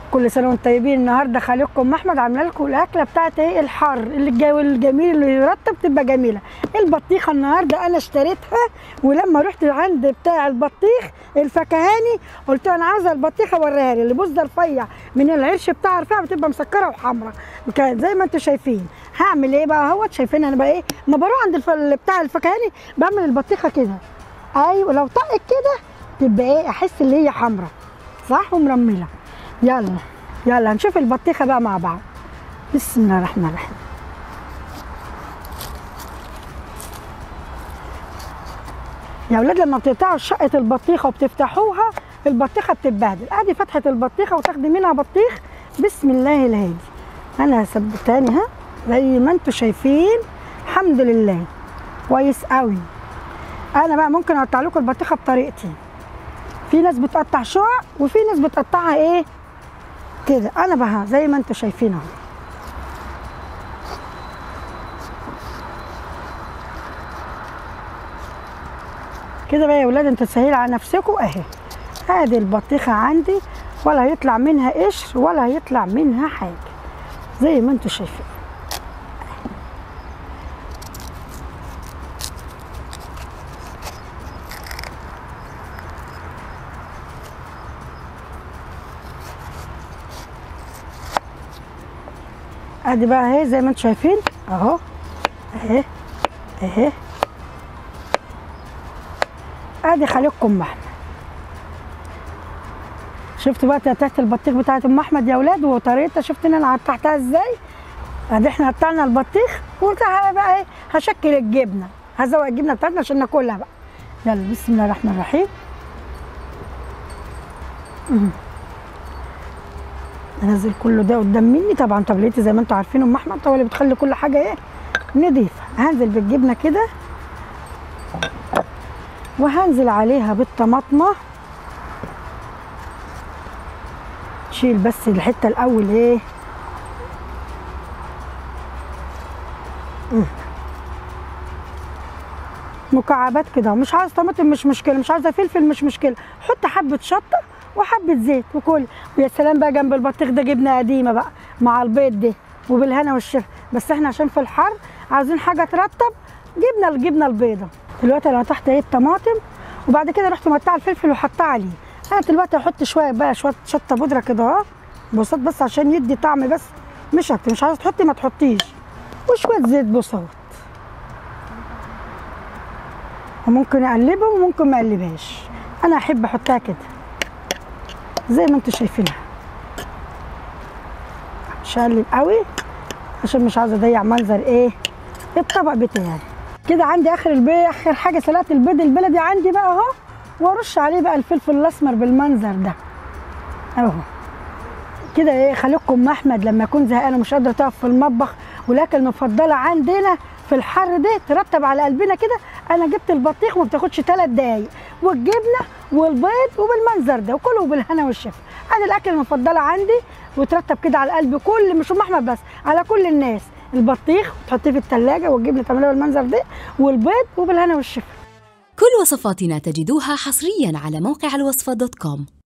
كل سنه وانتم طيبين النهارده خالقكم احمد عامله لكم الاكله بتاعت ايه الحر اللي الجو الجميل اللي يرطب تبقى جميله البطيخه النهارده انا اشتريتها ولما رحت عند بتاع البطيخ الفكهاني قلت له انا عاوزه البطيخه وريها لي اللي بص ده رفيع من العرش بتاعها رفيع بتبقى مسكره وحمراء كانت زي ما انتم شايفين هعمل ايه بقى اهوت شايفين انا بقى ايه ما بروح عند الف... بتاع الفكهاني بعمل البطيخه كده ايوه لو طقت كده تبقى ايه احس اللي هي حمراء صح ومرمله يلا يلا نشوف البطيخه بقى مع بعض بسم الله الرحمن الرحيم يا اولاد لما بتقطعوا شقه البطيخه وبتفتحوها البطيخه بتتبهدل ادي فتحه البطيخه وتاخدي منها بطيخ بسم الله الهادي انا ثبتاني ها زي ما انتم شايفين الحمد لله كويس قوي انا بقى ممكن اقطع لكم البطيخه بطريقتي في ناس بتقطع شقق وفي ناس بتقطعها ايه كده انا بقى زي ما انتم شايفين اهو كده بقى يا ولاد انتوا تسهلوا على نفسكم اهي ادي البطيخه عندي ولا هيطلع منها قشر ولا هيطلع منها حاجه زي ما انتوا شايفين ادي بقى اهي زي ما انتم شايفين اهو اهي اهي ادي خليكم ام احمد شفتوا بقى تحت البطيخ بتاعت ام احمد يا اولاد وطريقتها شفت ان انا قطعتها ازاي ادي احنا قطعنا البطيخ وبتاع بقى ايه هشكل الجبنه هزوق الجبنه بتاعتنا عشان ناكلها بقى يلا بسم الله الرحمن الرحيم مم. انزل كله ده قدام مني طبعا طبليتي زي ما انتم عارفين ام احمد طبعا اللي بتخلي كل حاجه ايه نضيفه هنزل بالجبنه كده وهنزل عليها بالطماطمه شيل بس الحته الاول ايه مم. مكعبات كده مش عايز طماطم مش مشكله مش عايزه فلفل مش مشكله حط حبه شطه وحبه زيت وكل ويا سلام بقى جنب البطيخ ده جبنه قديمه بقى مع البيض ده وبالهنا والشفا بس احنا عشان في الحر عايزين حاجه ترطب جبنه الجبنه البيضه دلوقتي انا تحت ايه الطماطم وبعد كده رحت مقطعه الفلفل وحطاه عليه انا دلوقتي هحط شويه بقى شويه شطه بودره كده اهو بساط بس عشان يدي طعم بس مش اكتر مش عايزه تحطي ما تحطيش وشويه زيت بساط وممكن اقلبه وممكن ما اقلبهاش انا احب احطها كده زي ما انتم شايفينها مش هقلب قوي عشان مش عايزه اضيع منظر ايه الطبق بتاعي كده عندي اخر البيض اخر حاجه سلقت البيض البلدي عندي بقى اهو وارش عليه بقى الفلفل الاسمر بالمنظر ده اهو كده ايه خليكم احمد لما يكون زهقان ومش قادره تقف في المطبخ والاكل المفضله عندنا في الحر ده ترتب على قلبنا كده انا جبت البطيخ وما بتاخدش ثلاث دقايق والجبنه والبيض وبالمنظر ده وكله بالهنا والشفا ادي الاكل المفضله عندي وترتب كده على قلب كل مش ام احمد بس على كل الناس البطيخ تحطيه في الثلاجه والجبنه تعمليها بالمنظر ده والبيض وبالهنا والشفا كل وصفاتنا تجدوها حصريا على موقع الوصفة دوت كوم